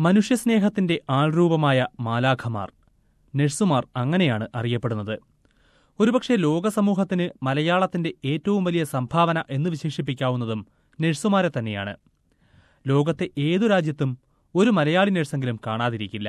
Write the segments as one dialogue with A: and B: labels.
A: മനുഷ്യസ്നേഹത്തിന്റെ ആൾരൂപമായ മാലാഖമാർ നഴ്സുമാർ അങ്ങനെയാണ് അറിയപ്പെടുന്നത് ഒരുപക്ഷെ ലോകസമൂഹത്തിന് മലയാളത്തിന്റെ ഏറ്റവും വലിയ സംഭാവന എന്ന് വിശേഷിപ്പിക്കാവുന്നതും നഴ്സുമാരെ തന്നെയാണ് ലോകത്തെ ഏതു രാജ്യത്തും ഒരു മലയാളി നഴ്സെങ്കിലും കാണാതിരിക്കില്ല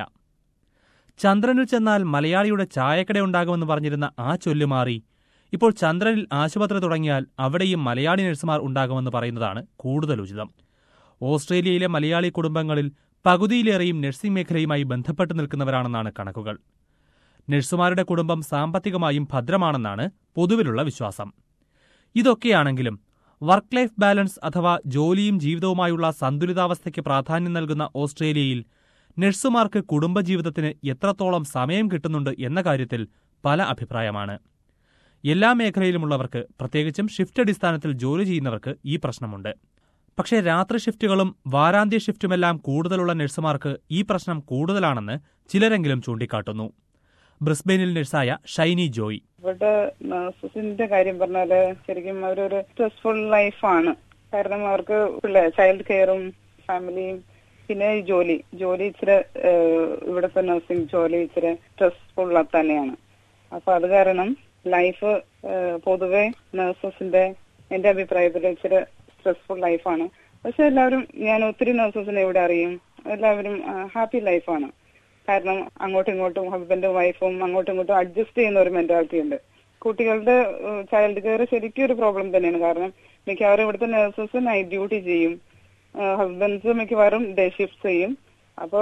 A: ചന്ദ്രനിൽ ചെന്നാൽ മലയാളിയുടെ ചായക്കട ഉണ്ടാകുമെന്ന് പറഞ്ഞിരുന്ന ആ ചൊല്ല് മാറി ഇപ്പോൾ ചന്ദ്രനിൽ ആശുപത്രി തുടങ്ങിയാൽ അവിടെയും മലയാളി നഴ്സുമാർ ഉണ്ടാകുമെന്ന് പറയുന്നതാണ് കൂടുതൽ ഉചിതം ഓസ്ട്രേലിയയിലെ മലയാളി കുടുംബങ്ങളിൽ പകുതിയിലേറെയും നഴ്സിംഗ് മേഖലയുമായി ബന്ധപ്പെട്ട് നിൽക്കുന്നവരാണെന്നാണ് കണക്കുകൾ നഴ്സുമാരുടെ കുടുംബം സാമ്പത്തികമായും ഭദ്രമാണെന്നാണ് പൊതുവിലുള്ള വിശ്വാസം ഇതൊക്കെയാണെങ്കിലും വർക്ക് ലൈഫ് ബാലൻസ് അഥവാ ജോലിയും ജീവിതവുമായുള്ള സന്തുലിതാവസ്ഥയ്ക്ക് പ്രാധാന്യം നൽകുന്ന ഓസ്ട്രേലിയയിൽ നഴ്സുമാർക്ക് കുടുംബജീവിതത്തിന് എത്രത്തോളം സമയം കിട്ടുന്നുണ്ട് എന്ന കാര്യത്തിൽ പല അഭിപ്രായമാണ് എല്ലാ മേഖലയിലുമുള്ളവർക്ക് പ്രത്യേകിച്ചും ഷിഫ്റ്റ് അടിസ്ഥാനത്തിൽ ജോലി ചെയ്യുന്നവർക്ക് ഈ പ്രശ്നമുണ്ട് പക്ഷേ രാത്രി ഷിഫ്റ്റുകളും വാരാന്ത്യ ഷിഫ്റ്റുമെല്ലാം കൂടുതലുള്ള നഴ്സുമാർക്ക് ഈ പ്രശ്നം കൂടുതലാണെന്ന് ചിലരെങ്കിലും ചൂണ്ടിക്കാട്ടുന്നു ബ്രിസ്ബെയിനിൽ നഴ്സായ ഷൈനി ജോയ്
B: ഇവിടെ നഴ്സസിന്റെ കാര്യം പറഞ്ഞാല് ശരിക്കും അവരൊരു സ്ട്രെസ്ഫുൾ ലൈഫാണ് കാരണം അവർക്ക് പിള്ളേർ ചൈൽഡ് കെയറും ഫാമിലിയും പിന്നെ ഈ ജോലി ജോലി ഇച്ചിരി ഏഹ്, ഇവിടുത്തെ നഴ്സിംഗ് ജോലി ഇച്ചിരി സ്ട്രെസ്ഫുൾ തന്നെയാണ് അപ്പൊ അത് കാരണം ലൈഫ് പൊതുവെ നഴ്സസിന്റെ എന്റെ അഭിപ്രായത്തിൽ ഇച്ചിരി സ്ട്രെസ്ഫുൾ ലൈഫാണ് പക്ഷെ എല്ലാവരും ഞാൻ ഒത്തിരി നഴ്സസിനെ ഇവിടെ അറിയും എല്ലാവരും ഹാപ്പി ലൈഫാണ് കാരണം അങ്ങോട്ടും ഇങ്ങോട്ടും ഹസ്ബൻഡും വൈഫും അങ്ങോട്ടും ഇങ്ങോട്ടും അഡ്ജസ്റ്റ് ചെയ്യുന്ന ഒരു മെന്റാലിറ്റി ഉണ്ട് കുട്ടികളുടെ ചൈൽഡ് കെയർ ശരിക്കും ഒരു പ്രോബ്ലം തന്നെയാണ് കാരണം മിക്കവാറും ഇവിടുത്തെ നഴ്സസ് നൈറ്റ് ഡ്യൂട്ടി ചെയ്യും ഹസ്ബൻഡ്സ് മിക്കവാറും ഡേ ഷിഫ്റ്റ് ചെയ്യും അപ്പോ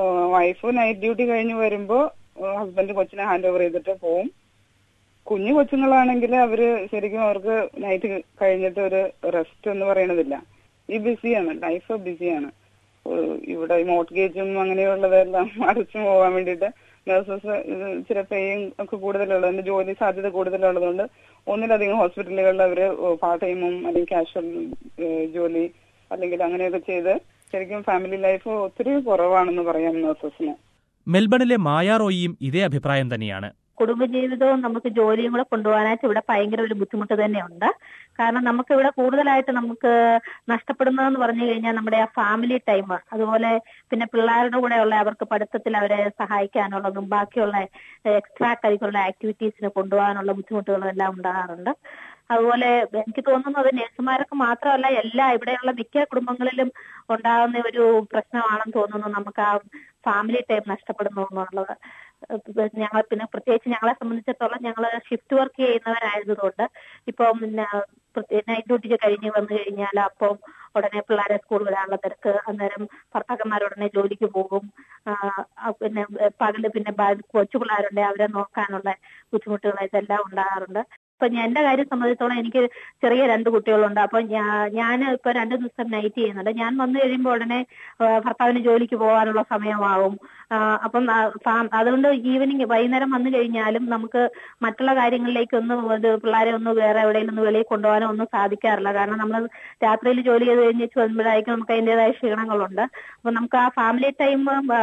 B: വൈഫ് നൈറ്റ് ഡ്യൂട്ടി കഴിഞ്ഞ് വരുമ്പോ ഹസ്ബൻഡ് കൊച്ചിനെ ഹാൻഡ് ഓവർ ചെയ്തിട്ട് പോവും കുഞ്ഞു കൊച്ചുങ്ങളാണെങ്കിൽ അവര് ശരിക്കും അവർക്ക് നൈറ്റ് കഴിഞ്ഞിട്ട് ഒരു റെസ്റ്റ് എന്ന് പറയണതില്ല ഈ ബിസിയാണ് ലൈഫ് ബിസിയാണ് ഇവിടെ മോർട്ട്ഗേജും അങ്ങനെയുള്ളതെല്ലാം അടച്ചു പോകാൻ വേണ്ടിയിട്ട് നഴ്സസ് ഇച്ചിരി പേയും ഒക്കെ കൂടുതലുള്ളതുകൊണ്ട് ജോലി സാധ്യത കൂടുതലുള്ളതുകൊണ്ട് ഒന്നിലധികം ഹോസ്പിറ്റലുകളിൽ അവര് പാർട്ട് ടൈമും അല്ലെങ്കിൽ കാഷ്വൽ ജോലി അല്ലെങ്കിൽ അങ്ങനെയൊക്കെ ചെയ്ത് ശരിക്കും ഫാമിലി ലൈഫ് ഒത്തിരി കുറവാണെന്ന് പറയാം നഴ്സസിന്
A: മെൽബണിലെ മായ റോയിയും ഇതേ അഭിപ്രായം തന്നെയാണ്
C: കുടുംബജീവിതവും നമുക്ക് ജോലിയും കൂടെ കൊണ്ടുപോകാനായിട്ട് ഇവിടെ ഭയങ്കര ഒരു ബുദ്ധിമുട്ട് തന്നെയുണ്ട് കാരണം നമുക്ക് ഇവിടെ കൂടുതലായിട്ട് നമുക്ക് നഷ്ടപ്പെടുന്നതെന്ന് പറഞ്ഞു കഴിഞ്ഞാൽ നമ്മുടെ ആ ഫാമിലി ടൈം അതുപോലെ പിന്നെ പിള്ളേരുടെ കൂടെയുള്ള അവർക്ക് പഠിത്തത്തിൽ അവരെ സഹായിക്കാനുള്ളതും ബാക്കിയുള്ള എക്സ്ട്രാ കരിക്കുലർ ആക്ടിവിറ്റീസിന് കൊണ്ടുപോകാനുള്ള ബുദ്ധിമുട്ടുകളും എല്ലാം ഉണ്ടാകാറുണ്ട് അതുപോലെ എനിക്ക് തോന്നുന്നത് നഴ്സുമാർക്ക് മാത്രമല്ല എല്ലാ ഇവിടെയുള്ള മിക്ക കുടുംബങ്ങളിലും ഉണ്ടാകുന്ന ഒരു പ്രശ്നമാണെന്ന് തോന്നുന്നു നമുക്ക് ആ ഫാമിലി ടൈം നഷ്ടപ്പെടുന്നു എന്നുള്ളത് ഞങ്ങൾ പിന്നെ പ്രത്യേകിച്ച് ഞങ്ങളെ സംബന്ധിച്ചിടത്തോളം ഞങ്ങൾ ഷിഫ്റ്റ് വർക്ക് ചെയ്യുന്നവരായതുകൊണ്ട് ഇപ്പം പിന്നെ നൈറ്റ് ഡ്യൂട്ടിക്ക് കഴിഞ്ഞ് വന്നു കഴിഞ്ഞാൽ അപ്പം ഉടനെ പിള്ളേരെ സ്കൂൾ വിടാനുള്ള തിരക്ക് അന്നേരം ഭർത്താക്കന്മാർ ഉടനെ ജോലിക്ക് പോകും പിന്നെ പകല് പിന്നെ കൊച്ചു പിള്ളേരുണ്ട് അവരെ നോക്കാനുള്ള ബുദ്ധിമുട്ടുകൾ ഇതെല്ലാം ഉണ്ടാകാറുണ്ട് ഇപ്പൊ ഞാൻ എന്റെ കാര്യം സംബന്ധിച്ചോളം എനിക്ക് ചെറിയ രണ്ട് കുട്ടികളുണ്ട് അപ്പൊ ഞാൻ ഇപ്പൊ രണ്ടു ദിവസം നൈറ്റ് ചെയ്യുന്നുണ്ട് ഞാൻ വന്നു കഴിയുമ്പോൾ ഉടനെ ഭർത്താവിന് ജോലിക്ക് പോകാനുള്ള സമയമാവും അപ്പം അതുകൊണ്ട് ഈവനിങ് വൈകുന്നേരം വന്നു കഴിഞ്ഞാലും നമുക്ക് മറ്റുള്ള കാര്യങ്ങളിലേക്കൊന്നും ഇത് പിള്ളേരെ ഒന്ന് വേറെ എവിടെയെങ്കിലും ഒന്ന് വെളിയിൽ കൊണ്ടുപോകാനോ ഒന്നും സാധിക്കാറില്ല കാരണം നമ്മൾ രാത്രിയിൽ ജോലി ചെയ്ത് കഴിഞ്ഞ് വരുമ്പോഴായിരിക്കും നമുക്ക് അതിൻ്റെതായ ക്ഷീണങ്ങളുണ്ട് അപ്പൊ നമുക്ക് ആ ഫാമിലി ടൈം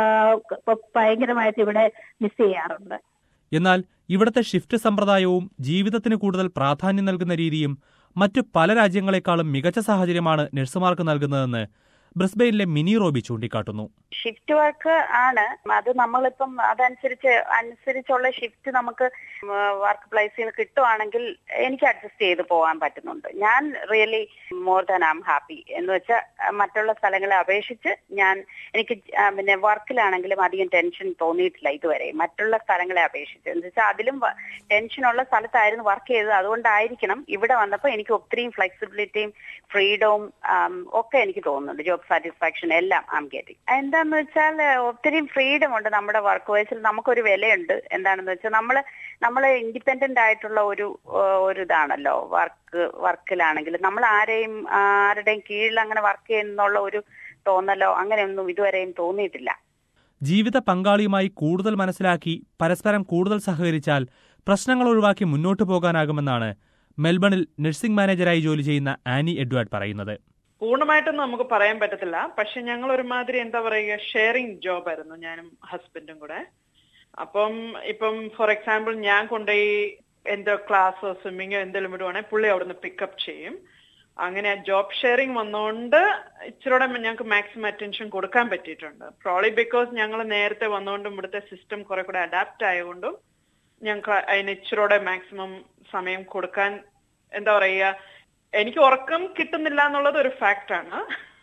C: ഭയങ്കരമായിട്ട് ഇവിടെ മിസ് ചെയ്യാറുണ്ട്
A: എന്നാൽ ഇവിടത്തെ ഷിഫ്റ്റ് സമ്പ്രദായവും ജീവിതത്തിന് കൂടുതൽ പ്രാധാന്യം നൽകുന്ന രീതിയും മറ്റു പല രാജ്യങ്ങളെക്കാളും മികച്ച സാഹചര്യമാണ് നഴ്സുമാർക്ക് നൽകുന്നതെന്ന് ബ്രിസ്ബെയിനിലെ മിനി റോബി ചൂണ്ടിക്കാട്ടുന്നു
D: ഷിഫ്റ്റ് വർക്ക് ആണ് അത് നമ്മളിപ്പം അതനുസരിച്ച് അനുസരിച്ചുള്ള ഷിഫ്റ്റ് നമുക്ക് വർക്ക് പ്ലേസിൽ നിന്ന് കിട്ടുവാണെങ്കിൽ എനിക്ക് അഡ്ജസ്റ്റ് ചെയ്ത് പോകാൻ പറ്റുന്നുണ്ട് ഞാൻ really more than am happy എന്ന് വെച്ചാൽ മറ്റുള്ള സ്ഥലങ്ങളെ അപേക്ഷിച്ച് ഞാൻ എനിക്ക് പിന്നെ വർക്കിലാണെങ്കിലും അധികം ടെൻഷൻ തോന്നിയിട്ടില്ല ഇതുവരെ മറ്റുള്ള സ്ഥലങ്ങളെ അപേക്ഷിച്ച് എന്ന് വെച്ചാൽ അതിലും ടെൻഷനുള്ള സ്ഥലത്തായിരുന്നു വർക്ക് ചെയ്തത് അതുകൊണ്ടായിരിക്കണം ഇവിടെ വന്നപ്പോൾ എനിക്ക് ഒത്തിരിയും ഫ്ലെക്സിബിലിറ്റിയും ഫ്രീഡവും ഒക്കെ എനിക്ക് തോന്നുന്നുണ്ട് ജോബ് സാറ്റിസ്ഫാക്ഷൻ എല്ലാം ആം ഗെറ്റിംഗ് എന്താന്ന് വെച്ചാൽ ഒത്തിരി ഫ്രീഡം ഉണ്ട് നമ്മുടെ വർക്ക് വൈസിൽ നമുക്കൊരു വിലയുണ്ട് എന്താണെന്ന് വെച്ചാൽ നമ്മൾ നമ്മൾ ഇൻഡിപെൻഡന്റ് ആയിട്ടുള്ള ഒരു ഒരു ഇതാണല്ലോ വർക്ക് വർക്കിലാണെങ്കിൽ നമ്മൾ ആരെയും ആരുടെയും കീഴിൽ അങ്ങനെ വർക്ക് ചെയ്യുന്നുള്ള ഒരു തോന്നലോ അങ്ങനെയൊന്നും ഇതുവരെയും തോന്നിയിട്ടില്ല
A: ജീവിത പങ്കാളിയുമായി കൂടുതൽ മനസ്സിലാക്കി പരസ്പരം കൂടുതൽ സഹകരിച്ചാൽ പ്രശ്നങ്ങൾ ഒഴിവാക്കി മുന്നോട്ടു പോകാനാകുമെന്നാണ് മെൽബണിൽ നഴ്സിംഗ് മാനേജരായി ജോലി ചെയ്യുന്ന ആനി എഡ്വാർഡ് പറയുന്നത്
E: പൂർണ്ണമായിട്ടൊന്നും നമുക്ക് പറയാൻ പറ്റത്തില്ല പക്ഷെ ഞങ്ങൾ ഒരുമാതിരി എന്താ പറയുക ഷെയറിംഗ് ജോബ് ആയിരുന്നു ഞാനും ഹസ്ബൻഡും കൂടെ അപ്പം ഇപ്പം ഫോർ എക്സാമ്പിൾ ഞാൻ കൊണ്ടുപോയി എന്തോ ക്ലാസ്സോ സ്വിമ്മിങ്ങോ എന്തെങ്കിലും വിടുവാണെങ്കിൽ പുള്ളി അവിടുന്ന് പിക്കപ്പ് ചെയ്യും അങ്ങനെ ജോബ് ഷെയറിംഗ് വന്നുകൊണ്ട് ഇച്ചിരൂടെ ഞങ്ങൾക്ക് മാക്സിമം അറ്റൻഷൻ കൊടുക്കാൻ പറ്റിയിട്ടുണ്ട് പ്രോളി ബിക്കോസ് ഞങ്ങൾ നേരത്തെ വന്നുകൊണ്ടും ഇവിടുത്തെ സിസ്റ്റം കുറെ കൂടെ അഡാപ്റ്റ് ആയതുകൊണ്ടും ഞങ്ങൾക്ക് അതിന് ഇച്ചിരൂടെ മാക്സിമം സമയം കൊടുക്കാൻ എന്താ പറയുക എനിക്ക് ഉറക്കം കിട്ടുന്നില്ല എന്നുള്ളത് ഒരു ഫാക്ട് ആണ്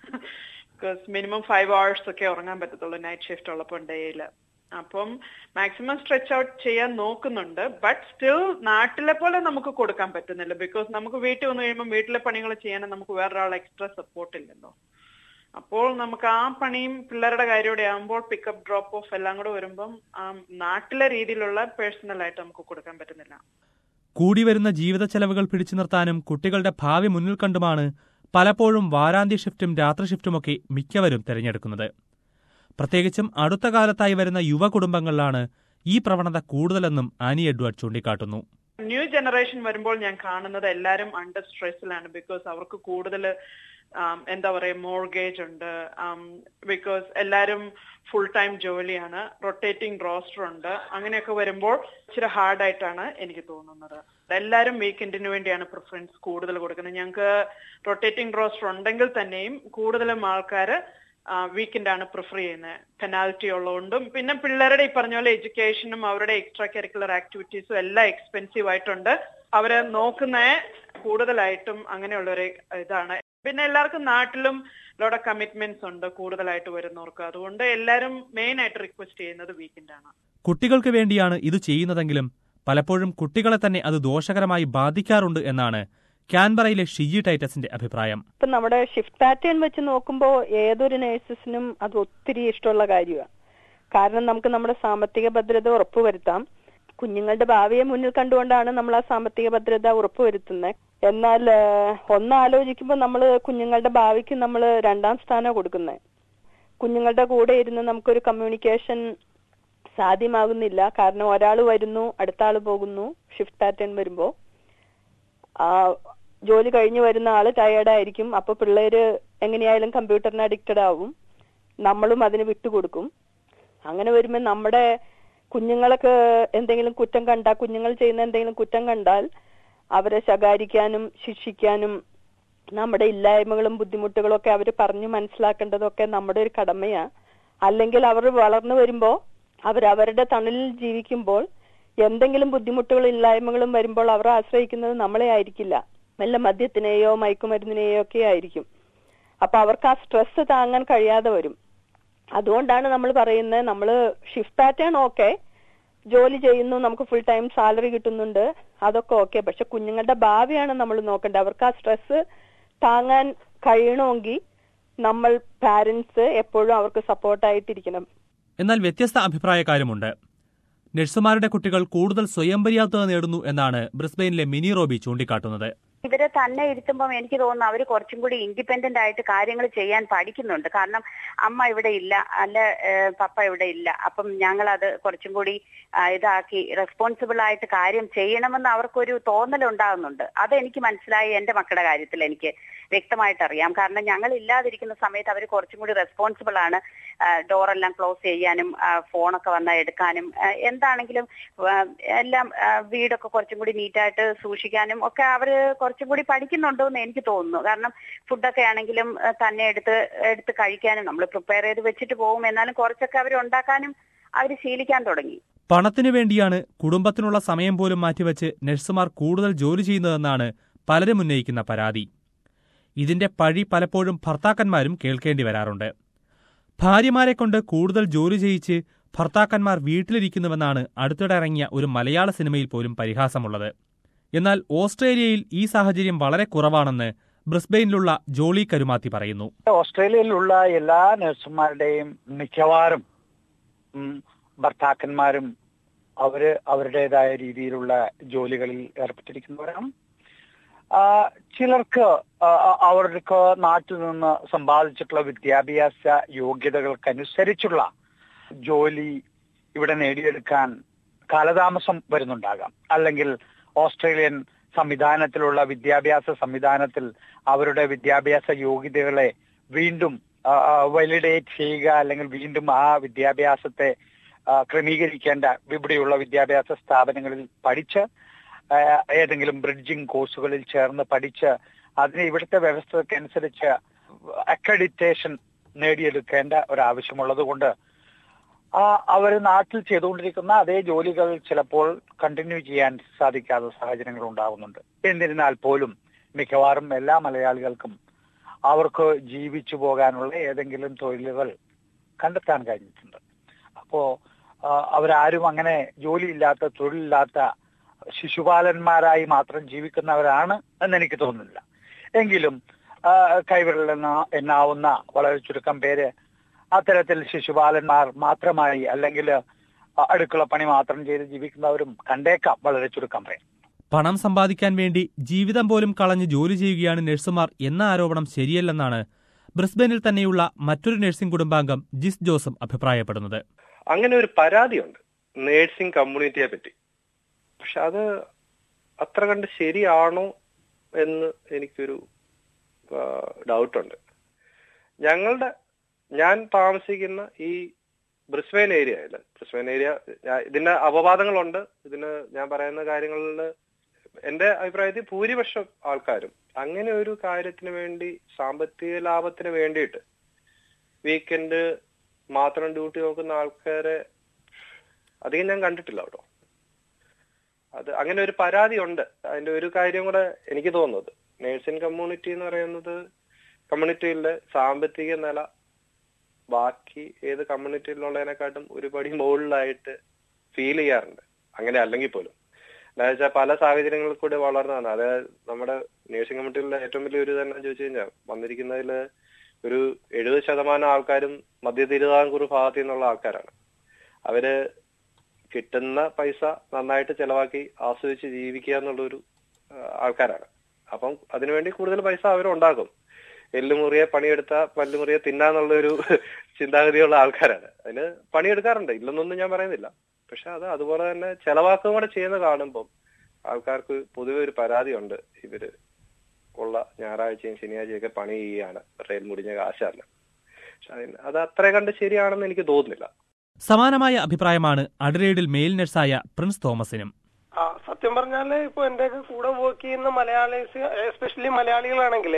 E: ബിക്കോസ് മിനിമം ഫൈവ് അവേഴ്സ് ഒക്കെ ഉറങ്ങാൻ പറ്റത്തുള്ളൂ നൈറ്റ് ഷിഫ്റ്റ് ഉള്ളപ്പോൾ ഡേയിൽ അപ്പം മാക്സിമം സ്ട്രെച്ച് ഔട്ട് ചെയ്യാൻ നോക്കുന്നുണ്ട് ബട്ട് സ്റ്റിൽ നാട്ടിലെ പോലെ നമുക്ക് കൊടുക്കാൻ പറ്റുന്നില്ല ബിക്കോസ് നമുക്ക് വീട്ടിൽ വന്നു കഴിയുമ്പോൾ വീട്ടിലെ പണികൾ ചെയ്യാൻ നമുക്ക് വേറൊരാൾ എക്സ്ട്രാ സപ്പോർട്ട് ഇല്ലല്ലോ അപ്പോൾ നമുക്ക് ആ പണിയും പിള്ളേരുടെ കാര്യമൂടെ ആകുമ്പോൾ പിക്കപ്പ് ഡ്രോപ്പ് ഓഫ് എല്ലാം കൂടെ വരുമ്പം ആ നാട്ടിലെ രീതിയിലുള്ള പേഴ്സണൽ ആയിട്ട് നമുക്ക് കൊടുക്കാൻ പറ്റുന്നില്ല
A: കൂടി വരുന്ന ജീവിത ചെലവുകൾ പിടിച്ചു നിർത്താനും കുട്ടികളുടെ ഭാവി മുന്നിൽ കണ്ടുമാണ് പലപ്പോഴും വാരാന്ത്യ ഷിഫ്റ്റും രാത്രി ഷിഫ്റ്റുമൊക്കെ മിക്കവരും തിരഞ്ഞെടുക്കുന്നത് പ്രത്യേകിച്ചും അടുത്ത കാലത്തായി വരുന്ന യുവ കുടുംബങ്ങളിലാണ് ഈ പ്രവണത കൂടുതലെന്നും ആനി എഡ്വേർഡ് ചൂണ്ടിക്കാട്ടുന്നു
E: ന്യൂ ജനറേഷൻ വരുമ്പോൾ ഞാൻ കാണുന്നത് എല്ലാവരും അണ്ടർ സ്ട്രെസ്സിലാണ് ബിക്കോസ് അവർക്ക് കൂടുതൽ എന്താ പറയുക മോർഗേജ് ഉണ്ട് ബിക്കോസ് എല്ലാവരും ഫുൾ ടൈം ജോലിയാണ് റൊട്ടേറ്റിംഗ് റോസ്റ്റർ ഉണ്ട് അങ്ങനെയൊക്കെ വരുമ്പോൾ ഇച്ചിരി ഹാർഡായിട്ടാണ് എനിക്ക് തോന്നുന്നത് എല്ലാവരും വീക്കെൻഡിന് വേണ്ടിയാണ് പ്രിഫറൻസ് കൂടുതൽ കൊടുക്കുന്നത് ഞങ്ങൾക്ക് റൊട്ടേറ്റിംഗ് റോസ്റ്റർ ഉണ്ടെങ്കിൽ തന്നെയും കൂടുതലും ആൾക്കാർ വീക്കെൻഡ് ആണ് പ്രിഫർ ചെയ്യുന്നത് പെനാൽറ്റി ഉള്ളതുകൊണ്ടും പിന്നെ പിള്ളേരുടെ ഈ പറഞ്ഞ പോലെ എഡ്യൂക്കേഷനും അവരുടെ എക്സ്ട്രാ കരിക്കുലർ ആക്ടിവിറ്റീസും എല്ലാം എക്സ്പെൻസീവ് ആയിട്ടുണ്ട് അവരെ നോക്കുന്ന കൂടുതലായിട്ടും അങ്ങനെയുള്ളൊരു ഇതാണ് പിന്നെ എല്ലാവർക്കും നാട്ടിലും ലോഡ് ഓഫ് കമ്മിറ്റ്മെന്റ്സ് ഉണ്ട് കൂടുതലായിട്ട് വരുന്നവർക്ക് അതുകൊണ്ട് എല്ലാവരും മെയിൻ ആയിട്ട് റിക്വസ്റ്റ് ചെയ്യുന്നത് വീക്കെൻഡ് ആണ്
A: കുട്ടികൾക്ക് വേണ്ടിയാണ് ഇത് ചെയ്യുന്നതെങ്കിലും പലപ്പോഴും കുട്ടികളെ തന്നെ അത് ദോഷകരമായി ബാധിക്കാറുണ്ട് എന്നാണ് കാൻബറയിലെ ഷിജി ടൈറ്റസിന്റെ അഭിപ്രായം
F: ഇപ്പൊ നമ്മുടെ ഷിഫ്റ്റ് പാറ്റേൺ വെച്ച് നോക്കുമ്പോൾ ഏതൊരു നേഴ്സസിനും അത് ഒത്തിരി ഇഷ്ടമുള്ള കാര്യമാണ് കാരണം നമുക്ക് നമ്മുടെ സാമ്പത്തിക ഭദ്രത ഉറപ്പുവരുത്താം കുഞ്ഞുങ്ങളുടെ ഭാവിയെ മുന്നിൽ കണ്ടുകൊണ്ടാണ് നമ്മൾ ആ സാമ്പത്തിക ഭദ്രത ഉറപ്പുവരുത്തുന്നത് എന്നാൽ ഒന്ന് ആലോചിക്കുമ്പോൾ നമ്മൾ കുഞ്ഞുങ്ങളുടെ ഭാവിക്ക് നമ്മൾ രണ്ടാം സ്ഥാനം കൊടുക്കുന്നത് കുഞ്ഞുങ്ങളുടെ കൂടെ ഇരുന്ന് നമുക്കൊരു കമ്മ്യൂണിക്കേഷൻ സാധ്യമാകുന്നില്ല കാരണം ഒരാൾ വരുന്നു അടുത്ത ആൾ പോകുന്നു ഷിഫ്റ്റ് പാറ്റേൺ വരുമ്പോൾ ആ ജോലി കഴിഞ്ഞ് വരുന്ന ആള് ടയേർഡായിരിക്കും അപ്പൊ പിള്ളേര് എങ്ങനെയായാലും കമ്പ്യൂട്ടറിന് അഡിക്റ്റഡ് ആവും നമ്മളും അതിന് വിട്ടുകൊടുക്കും അങ്ങനെ വരുമ്പോൾ നമ്മുടെ കുഞ്ഞുങ്ങൾക്ക് എന്തെങ്കിലും കുറ്റം കണ്ടാൽ കുഞ്ഞുങ്ങൾ ചെയ്യുന്ന എന്തെങ്കിലും കുറ്റം കണ്ടാൽ അവരെ ശകാരിക്കാനും ശിക്ഷിക്കാനും നമ്മുടെ ഇല്ലായ്മകളും ബുദ്ധിമുട്ടുകളും ഒക്കെ അവർ പറഞ്ഞു മനസ്സിലാക്കേണ്ടതൊക്കെ നമ്മുടെ ഒരു കടമയാ അല്ലെങ്കിൽ അവർ വളർന്നു വരുമ്പോ അവരവരുടെ തണലിൽ ജീവിക്കുമ്പോൾ എന്തെങ്കിലും ബുദ്ധിമുട്ടുകളും ഇല്ലായ്മകളും വരുമ്പോൾ അവർ ആശ്രയിക്കുന്നത് നമ്മളെ ആയിരിക്കില്ല വല്ല മദ്യത്തിനെയോ മയക്കുമരുന്നിനെയോ ഒക്കെ ആയിരിക്കും അപ്പൊ അവർക്ക് ആ സ്ട്രെസ് താങ്ങാൻ കഴിയാതെ വരും അതുകൊണ്ടാണ് നമ്മൾ പറയുന്നത് നമ്മൾ ഷിഫ്റ്റ് പാറ്റേൺ ഓക്കെ ജോലി ചെയ്യുന്നു നമുക്ക് ഫുൾ ടൈം സാലറി കിട്ടുന്നുണ്ട് അതൊക്കെ ഓക്കെ പക്ഷെ കുഞ്ഞുങ്ങളുടെ ഭാവിയാണ് നമ്മൾ നോക്കേണ്ടത് അവർക്ക് ആ സ്ട്രെസ് താങ്ങാൻ കഴിയണമെങ്കിൽ നമ്മൾ പാരന്റ്സ് എപ്പോഴും അവർക്ക് സപ്പോർട്ടായിട്ടിരിക്കണം
A: എന്നാൽ വ്യത്യസ്ത അഭിപ്രായക്കാരുമുണ്ട് നഴ്സുമാരുടെ കുട്ടികൾ കൂടുതൽ സ്വയം പര്യാപ്തത നേടുന്നു എന്നാണ് ബ്രിസ്ബെയിനിലെ മിനി റോബി ചൂണ്ടിക്കാട്ടുന്നത്
D: ഇവരെ തന്നെ ഇരുത്തുമ്പം എനിക്ക് തോന്നുന്നു അവർ കുറച്ചും കൂടി ഇൻഡിപെൻഡന്റ് ആയിട്ട് കാര്യങ്ങൾ ചെയ്യാൻ പഠിക്കുന്നുണ്ട് കാരണം അമ്മ ഇവിടെ ഇല്ല അല്ല ഏഹ്, പപ്പ ഇവിടെ ഇല്ല അപ്പം ഞങ്ങൾ അത് കുറച്ചും കൂടി ആ, ഇതാക്കി റെസ്പോൺസിബിൾ ആയിട്ട് കാര്യം ചെയ്യണമെന്ന് അവർക്കൊരു തോന്നൽ ഉണ്ടാകുന്നുണ്ട് അത് എനിക്ക് മനസ്സിലായി എന്റെ മക്കളുടെ കാര്യത്തിൽ എനിക്ക് വ്യക്തമായിട്ട് അറിയാം കാരണം ഞങ്ങൾ ഇല്ലാതിരിക്കുന്ന സമയത്ത് അവർ കുറച്ചും കൂടി റെസ്പോൺസിബിൾ ആണ് ഡോറെല്ലാം ക്ലോസ് ചെയ്യാനും ആ, ഫോണൊക്കെ വന്നാൽ എടുക്കാനും ആ, എന്താണെങ്കിലും ആ, എല്ലാം ആ, വീടൊക്കെ കുറച്ചും കൂടി നീറ്റായിട്ട് സൂക്ഷിക്കാനും ഒക്കെ അവര് കുറച്ചും കൂടി പഠിക്കുന്നുണ്ടോ എന്ന് എനിക്ക് തോന്നുന്നു കാരണം ഫുഡൊക്കെ ആണെങ്കിലും ആ, തന്നെ എടുത്ത് എടുത്ത് കഴിക്കാനും നമ്മൾ പ്രിപ്പയർ ചെയ്ത് വെച്ചിട്ട് പോകും എന്നാലും കുറച്ചൊക്കെ അവർ ഉണ്ടാക്കാനും അവർ ശീലിക്കാൻ തുടങ്ങി
A: പണത്തിനു വേണ്ടിയാണ് കുടുംബത്തിനുള്ള സമയം പോലും മാറ്റിവെച്ച് നഴ്സുമാർ കൂടുതൽ ജോലി ചെയ്യുന്നതെന്നാണ് പലരും ഉന്നയിക്കുന്ന പരാതി ഇതിന്റെ പഴി പലപ്പോഴും ഭർത്താക്കന്മാരും കേൾക്കേണ്ടി വരാറുണ്ട് ഭാര്യമാരെ കൊണ്ട് കൂടുതൽ ജോലി ചെയ്യിച്ച് ഭർത്താക്കന്മാർ വീട്ടിലിരിക്കുന്നുവെന്നാണ് അടുത്തിടെ ഇറങ്ങിയ ഒരു മലയാള സിനിമയിൽ പോലും പരിഹാസമുള്ളത് എന്നാൽ ഓസ്ട്രേലിയയിൽ ഈ സാഹചര്യം വളരെ കുറവാണെന്ന് ബ്രിസ്ബെയിനിലുള്ള ജോളി കരുമാത്തി പറയുന്നു
G: ഓസ്ട്രേലിയയിലുള്ള എല്ലാ നഴ്സുമാരുടെയും മിക്കവാറും ഉം, ഭർത്താക്കന്മാരും അവര് അവരുടേതായ രീതിയിലുള്ള ജോലികളിൽ ഏർപ്പെട്ടിരിക്കുന്നവരാണ് ആ, ചിലർക്ക് ആ, അവർക്ക് നാട്ടിൽ നിന്ന് സമ്പാദിച്ചിട്ടുള്ള വിദ്യാഭ്യാസ യോഗ്യതകൾക്കനുസരിച്ചുള്ള ജോലി ഇവിടെ നേടിയെടുക്കാൻ കാലതാമസം വരുന്നുണ്ടാകാം അല്ലെങ്കിൽ ഓസ്ട്രേലിയൻ സംവിധാനത്തിലുള്ള വിദ്യാഭ്യാസ സംവിധാനത്തിൽ അവരുടെ വിദ്യാഭ്യാസ യോഗ്യതകളെ വീണ്ടും വലിഡേറ്റ് ചെയ്യുക അല്ലെങ്കിൽ വീണ്ടും ആ വിദ്യാഭ്യാസത്തെ ആ, ക്രമീകരിക്കേണ്ട ഇവിടെയുള്ള വിദ്യാഭ്യാസ സ്ഥാപനങ്ങളിൽ പഠിച്ച് ആ, ഏതെങ്കിലും ബ്രിഡ്ജിംഗ് കോഴ്സുകളിൽ ചേർന്ന് പഠിച്ച് അതിന് ഇവിടുത്തെ വ്യവസ്ഥയ്ക്കനുസരിച്ച് അക്രഡിറ്റേഷൻ നേടിയെടുക്കേണ്ട ഒരാവശ്യമുള്ളത് കൊണ്ട് അവർ നാട്ടിൽ ചെയ്തുകൊണ്ടിരിക്കുന്ന അതേ ജോലികൾ ചിലപ്പോൾ കണ്ടിന്യൂ ചെയ്യാൻ സാധിക്കാത്ത സാഹചര്യങ്ങൾ ഉണ്ടാകുന്നുണ്ട് എന്നിരുന്നാൽ പോലും മിക്കവാറും എല്ലാ മലയാളികൾക്കും അവർക്ക് ജീവിച്ചു പോകാനുള്ള ഏതെങ്കിലും തൊഴിലുകൾ കണ്ടെത്താൻ കഴിഞ്ഞിട്ടുണ്ട് അപ്പോ ആ, അവരാരും അങ്ങനെ ജോലിയില്ലാത്ത തൊഴിലില്ലാത്ത ശിശുപാലന്മാരായി മാത്രം ജീവിക്കുന്നവരാണ് എന്ന് എനിക്ക് തോന്നുന്നില്ല എങ്കിലും ആ, കൈവിരൽ എണ്ണ- എണ്ണാവുന്ന വളരെ ചുരുക്കം പേര് അത്തരത്തിൽ ശിശുപാലന്മാർ മാത്രമായി അല്ലെങ്കിൽ അടുക്കള പണി മാത്രം ചെയ്ത് ജീവിക്കുന്നവരും കണ്ടേക്കാം വളരെ ചുരുക്കം പേർ
A: പണം സമ്പാദിക്കാൻ വേണ്ടി ജീവിതം പോലും കളഞ്ഞ് ജോലി ചെയ്യുകയാണ് നഴ്സുമാർ എന്ന ആരോപണം ശരിയല്ലെന്നാണ് ബ്രിസ്ബനിൽ തന്നെയുള്ള മറ്റൊരു നഴ്സിംഗ് കുടുംബാംഗം ജിസ് ജോസും അഭിപ്രായപ്പെടുന്നത്
H: അങ്ങനെ ഒരു പരാതിയുണ്ട് നേഴ്സിംഗ് കമ്മ്യൂണിറ്റിയെ പറ്റി പക്ഷെ അത് അത്ര കണ്ട് ശരിയാണോ എന്ന് എനിക്കൊരു ഡൗട്ടുണ്ട് ഞങ്ങളുടെ ഞാൻ താമസിക്കുന്ന ഈ ബ്രിസ്ബെയിൻ ഏരിയയിൽ ബ്രിസ്ബെയിൻ ഏരിയ ഇതിന്റെ അപവാദങ്ങളുണ്ട് ഇതിന് ഞാൻ പറയുന്ന കാര്യങ്ങളിൽ എന്റെ അഭിപ്രായത്തിൽ ഭൂരിപക്ഷം ആൾക്കാരും അങ്ങനെ ഒരു കാര്യത്തിന് വേണ്ടി സാമ്പത്തിക ലാഭത്തിന് വേണ്ടിയിട്ട് വീക്കെൻഡ് മാത്രം ഡ്യൂട്ടി നോക്കുന്ന ആൾക്കാരെ അധികം ഞാൻ കണ്ടിട്ടില്ല കേട്ടോ അത് അങ്ങനെ ഒരു പരാതി ഉണ്ട് അതിന്റെ ഒരു കാര്യം കൂടെ എനിക്ക് തോന്നുന്നത് നേഴ്സിംഗ് കമ്മ്യൂണിറ്റി എന്ന് പറയുന്നത് കമ്മ്യൂണിറ്റിയിലെ സാമ്പത്തിക നില ബാക്കി ഏത് കമ്മ്യൂണിറ്റിയിലുള്ളതിനെക്കാട്ടും ഒരു പടി മുകളിലായിട്ട് ഫീൽ ചെയ്യാറുണ്ട് അങ്ങനെ അല്ലെങ്കിൽ പോലും എന്താ വെച്ചാൽ പല സാഹചര്യങ്ങളിൽ കൂടെ വളർന്നതാണ് അതായത് നമ്മുടെ നേഴ്സിംഗ് കമ്മ്യൂണിറ്റിയിലെ ഏറ്റവും വലിയ ഒരു തന്നെ ചോദിച്ചു കഴിഞ്ഞാൽ വന്നിരിക്കുന്നതിൽ ഒരു എഴുപത് ശതമാനം ആൾക്കാരും മധ്യ തിരുവിതാംകൂർ ഭാഗത്തു നിന്നുള്ള ആൾക്കാരാണ് അവര് കിട്ടുന്ന പൈസ നന്നായിട്ട് ചെലവാക്കി ആസ്വദിച്ച് ജീവിക്കുക എന്നുള്ളൊരു ആ, ആൾക്കാരാണ് അപ്പം അതിനുവേണ്ടി കൂടുതൽ പൈസ അവർ ഉണ്ടാക്കും എല്ലുമുറിയെ പണിയെടുത്ത പല്ലുമുറിയെ തിന്നാന്നുള്ള ഒരു ചിന്താഗതിയുള്ള ആൾക്കാരാണ് അതിന് പണിയെടുക്കാറുണ്ട് ഇല്ലെന്നൊന്നും ഞാൻ പറയുന്നില്ല പക്ഷെ അത് അതുപോലെ തന്നെ ചെലവാക്കുകയും കൂടെ ചെയ്യുന്ന കാണുമ്പോൾ ആൾക്കാർക്ക് പൊതുവെ ഒരു പരാതിയുണ്ട് ഇവര് ഉള്ള ഞായറാഴ്ചയും ശനിയാഴ്ചയും ഒക്കെ പണി ചെയ്യുകയാണ് റെയിൽ മുടിഞ്ഞ കാശല്ല പക്ഷെ അതിന് അത് അത്ര കണ്ട് ശരിയാണെന്ന് എനിക്ക് തോന്നുന്നില്ല
A: സമാനമായ അഭിപ്രായമാണ് അഡ്രേഡിൽ മെയിൽ നഴ്സായ പ്രിൻസ് തോമസിനും
I: ആ സത്യം പറഞ്ഞാല് ഇപ്പൊ എന്റെ കൂടെ വർക്ക് ചെയ്യുന്ന മലയാളീസ് എസ്പെഷ്യലി മലയാളികളാണെങ്കിൽ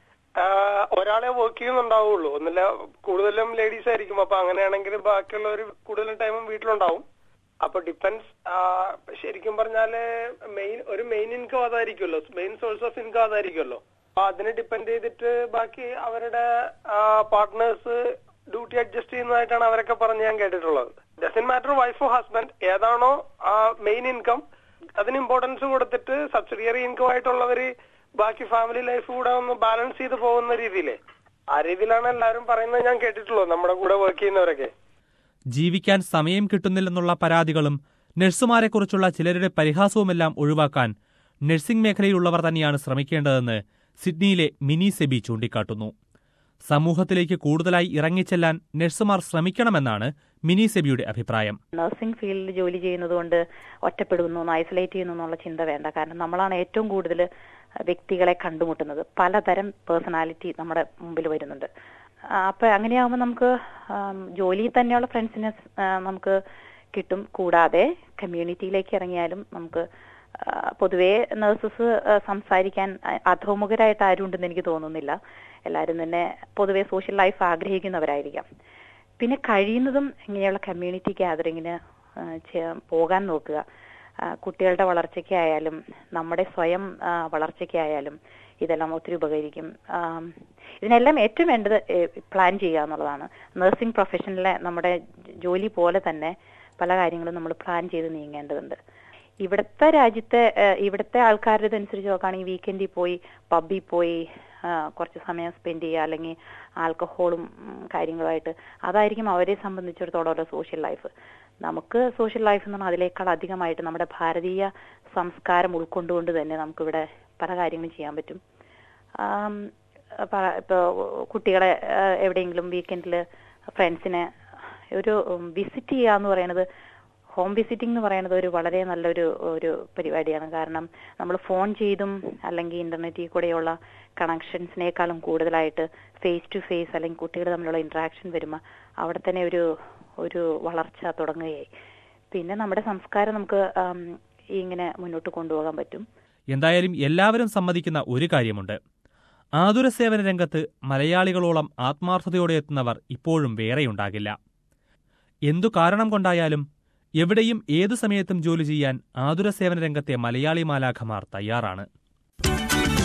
I: ഒരാളെ വർക്ക് ചെയ്യുന്നുണ്ടാവുള്ളൂ ഒന്നില്ല കൂടുതലും ലേഡീസ് ആയിരിക്കും അപ്പൊ അങ്ങനെയാണെങ്കിൽ ബാക്കിയുള്ളവർ കൂടുതലും ടൈമും വീട്ടിലുണ്ടാവും അപ്പൊ ഡിപ്പെൻസ് ശരിക്കും പറഞ്ഞാല് മെയിൻ ഒരു മെയിൻ ഇൻകം അതായിരിക്കുമല്ലോ മെയിൻ സോഴ്സ് ഓഫ് ഇൻകം അതായിരിക്കുമല്ലോ അപ്പൊ അതിനെ ഡിപ്പെൻഡ് ചെയ്തിട്ട് ബാക്കി അവരുടെ പാർട്ട്നേഴ്സ് ഡ്യൂട്ടി അഡ്ജസ്റ്റ് ചെയ്യുന്നതായിട്ടാണ് അവരൊക്കെ പറഞ്ഞ് ഞാൻ കേട്ടിട്ടുള്ളത് doesn't matter wife or husband ഏതാണോ മെയിൻ ഇൻകം അതിന് ഇമ്പോർട്ടൻസ് കൊടുത്തിട്ട് സബ്സിഡിയറി ഇൻകം ആയിട്ടുള്ളവര് ബാക്കി ഫാമിലി ലൈഫ് കൂടെ ഒന്ന് ബാലൻസ് ചെയ്ത് പോകുന്ന രീതിയിലേ ആ രീതിയിലാണ് എല്ലാവരും പറയുന്നത് ഞാൻ കേട്ടിട്ടുള്ളൂ നമ്മുടെ കൂടെ വർക്ക് ചെയ്യുന്നവരൊക്കെ
A: ജീവിക്കാൻ സമയം കിട്ടുന്നില്ലെന്നുള്ള പരാതികളും നഴ്സുമാരെക്കുറിച്ചുള്ള ചിലരുടെ പരിഹാസവുമെല്ലാം ഒഴിവാക്കാൻ നഴ്സിംഗ് മേഖലയിലുള്ളവർ തന്നെയാണ് ശ്രമിക്കേണ്ടതെന്ന് സിഡ്നിയിലെ മിനി സെബി ചൂണ്ടിക്കാട്ടുന്നു സമൂഹത്തിലേക്ക് കൂടുതലായി ഇറങ്ങിച്ചെല്ലാൻ നഴ്സുമാർ ശ്രമിക്കണമെന്നാണ് മിനി സെബിയുടെ അഭിപ്രായം
C: നഴ്സിംഗ് ഫീൽഡിൽ ജോലി ചെയ്യുന്നത് കൊണ്ട് ഒറ്റപ്പെടുന്നു ഐസൊലേറ്റ് ചെയ്യുന്നു എന്നുള്ള ചിന്ത വേണ്ട കാരണം നമ്മളാണ് ഏറ്റവും കൂടുതൽ വ്യക്തികളെ കണ്ടുമുട്ടുന്നത് പലതരം പേഴ്സണാലിറ്റി നമ്മുടെ മുമ്പിൽ വരുന്നുണ്ട് ആ, അപ്പൊ അങ്ങനെയാകുമ്പോൾ നമുക്ക് ആം, ജോലിയിൽ തന്നെയുള്ള ഫ്രണ്ട്സിനെ ആ, നമുക്ക് കിട്ടും കൂടാതെ കമ്മ്യൂണിറ്റിയിലേക്ക് ഇറങ്ങിയാലും നമുക്ക് ആ, പൊതുവേ നഴ്സസ് സംസാരിക്കാൻ അ- അധോമുഖരായിട്ട് ആരും ഉണ്ടെന്ന് എനിക്ക് തോന്നുന്നില്ല എല്ലാവരും തന്നെ പൊതുവെ സോഷ്യൽ ലൈഫ് ആഗ്രഹിക്കുന്നവരായിരിക്കാം പിന്നെ കഴിയുന്നതും ഇങ്ങനെയുള്ള കമ്മ്യൂണിറ്റി ഗ്യാതറിങ്ങിന് പോകാൻ നോക്കുക ആ, കുട്ടികളുടെ വളർച്ചയ്ക്കായാലും നമ്മുടെ സ്വയം ആ, വളർച്ചയ്ക്കായാലും ഇതെല്ലാം ഒത്തിരി ഉപകരിക്കും ആം, ഇതിനെല്ലാം ഏറ്റവും വേണ്ടത് പ്ലാൻ ചെയ്യുക എന്നുള്ളതാണ് നഴ്സിംഗ് പ്രൊഫഷനിലെ നമ്മുടെ ജോലി പോലെ തന്നെ പല കാര്യങ്ങളും നമ്മൾ പ്ലാൻ ചെയ്ത് നീങ്ങേണ്ടതുണ്ട് ഇവിടുത്തെ രാജ്യത്തെ ഏഹ്, ഇവിടുത്തെ ആൾക്കാരുടെ അനുസരിച്ച് നോക്കുകയാണെങ്കിൽ വീക്കെൻഡിൽ പോയി പബ്ബിൽ പോയി ആ, കുറച്ച് സമയം സ്പെൻഡ് ചെയ്യുക അല്ലെങ്കിൽ ആൽക്കഹോളും ഉം, കാര്യങ്ങളുമായിട്ട് അതായിരിക്കും അവരെ സംബന്ധിച്ചിടത്തോളം ഉള്ള സോഷ്യൽ ലൈഫ് നമുക്ക് സോഷ്യൽ ലൈഫ് എന്ന് പറഞ്ഞാൽ അതിനേക്കാൾ അധികമായിട്ട് നമ്മുടെ ഭാരതീയ സംസ്കാരം ഉൾക്കൊണ്ടുകൊണ്ട് തന്നെ നമുക്കിവിടെ പല കാര്യങ്ങളും ചെയ്യാൻ പറ്റും ആം, പ- ഇപ്പൊ കുട്ടികളെ ആ, എവിടെയെങ്കിലും വീക്കെൻഡിൽ ഫ്രണ്ട്സിനെ ഒരു വിസിറ്റ് ചെയ്യുക എന്ന് പറയുന്നത് ഹോം വിസിറ്റിംഗ് എന്ന് പറയുന്നത് ഒരു വളരെ നല്ലൊരു ഒരു പരിപാടിയാണ് കാരണം നമ്മൾ ഫോൺ ചെയ്തും അല്ലെങ്കിൽ ഇന്റർനെറ്റിൽ കൂടെയുള്ള കണക്ഷൻസിനേക്കാളും കൂടുതലായിട്ട് ഫേസ് ടു ഫേസ് അല്ലെങ്കിൽ കുട്ടികൾ തമ്മിലുള്ള ഇന്ററാക്ഷൻ വരുമ്പോൾ അവിടെ തന്നെ ഒരു ഒരു വളർച്ച തുടങ്ങുകയായി പിന്നെ നമ്മുടെ സംസ്കാരം നമുക്ക് ആം, ഇങ്ങനെ മുന്നോട്ട് കൊണ്ടുപോകാൻ പറ്റും
A: എന്തായാലും എല്ലാവരും സമ്മതിക്കുന്ന ഒരു കാര്യമുണ്ട് ആതുരസേവന രംഗത്ത് മലയാളികളോളം ആത്മാർത്ഥതയോടെ എത്തുന്നവർ ഇപ്പോഴും വേറെയുണ്ടാകില്ല എന്തു കാരണം കൊണ്ടായാലും എവിടെയും ഏതു സമയത്തും ജോലി ചെയ്യാൻ ആതുരസേവന രംഗത്തെ മലയാളി മാലാഖമാർ തയ്യാറാണ്